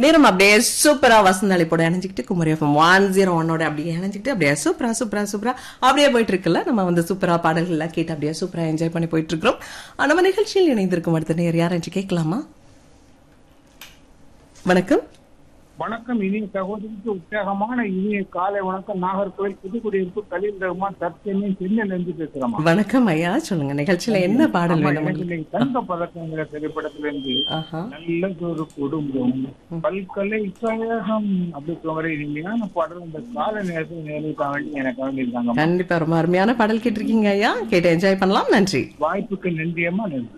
நேரம் அப்படியே சூப்பரா வசந்தாளிப்போட இணைஞ்சிக்கிட்டு குமரி எஃப்எம் ஒன் ஜீரோ ஒன்னோட அப்படியே இணைஞ்சிக்கிட்டு அப்படியே சூப்பரா சூப்பரா சூப்பரா அப்படியே போயிட்டு இருக்குல்ல நம்ம வந்து சூப்பரா பாடல்கள்லாம் கேட்டு அப்படியே சூப்பரா என்ஜாய் பண்ணி போயிட்டு இருக்கிறோம் ஆ, நம்ம நிகழ்ச்சியில் இணைந்திருக்கும் அடுத்த நேர் யாரும் கேட்கலாமா வணக்கம் வணக்கம் இனிய சகோதரிக்கு உற்சாகமான இனிய காலை வணக்கம் நாகர்கோவில் புதுக்குடியிருப்பு கலீல் ரஹ்மான் தற்சென்னை சென்னையில இருந்து பேசுறோமா வணக்கம் ஐயா சொல்லுங்க நிகழ்ச்சியில என்ன பாடல் வேணும் உங்களுக்கு? தங்க பதக்கங்கிற திரைப்படத்திலிருந்து ஆஹா நல்லதொரு குடும்பம் பல்கலைக்கழகம் அப்படி மாதிரி இனிமையான பாடல் இந்த கால நேரத்தில் நேரிட்டாங்க வேண்டி எனக்கு வேண்டியிருக்காங்க கண்டிப்பா ரொம்ப அருமையான பாடல் கேட்டிருக்கீங்க ஐயா கேட்டு என்ஜாய் பண்ணலாம் நன்றி வாய்ப்புக்கு நன்றியம்மா நன்றி